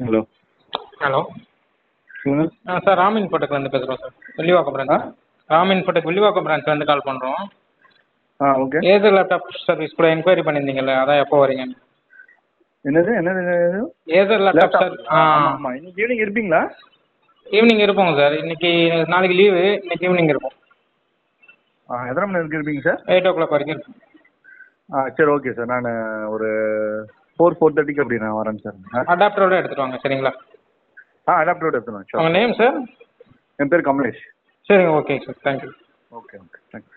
hello hello சொல்லுங்க ஆ sir ராமின் ஃபோட்டோக்லேருந்து பேசுகிறோம் சார் வில்லிவாக்கம் ஆ பிரான்ச் ராமின் ஃபோட்டோக் வில்லிவாக்கம் பிரான்ச்லேருந்து கால் பண்ணுறோம் ஆ ஓகே ஏதர் லேப்டாப் சர்வீஸ் கூட என்கொயரி பண்ணியிருந்தீங்கல்ல அதான் எப்போ வரீங்க என்னது என்னது என்னது ஏதர் லேப்டாப் சார் ஆ ஆமாம் ஆமாம் இன்னைக்கு ஈவினிங் இருப்பீங்களா ஈவினிங் இருப்போங்க சார் இன்னைக்கு நாளைக்கு லீவு இன்னைக்கு ஈவினிங் இருப்போம் ஆ எத்தனை மணி வரைக்கும் இருப்பீங்க சார் எயிட் ஓ கிளாக் வரைக்கும் இருப்போம் ஆ சரி ஓகே சார் நான் ஒரு ஃபோர் ஃபோர் தேர்ட்டிக்கு அப்படி நான் வரேன் சார் ஆ அடாப்டரோட எடுத்துகிட்டு வாங்க சரிங்களா ஆ அடாப்டரோட எடுத்துருவேன் சார் உங்கள் நேம் சார் என் பேர் கமலேஷ் சரிங்க okay sir thank you okay okay thanks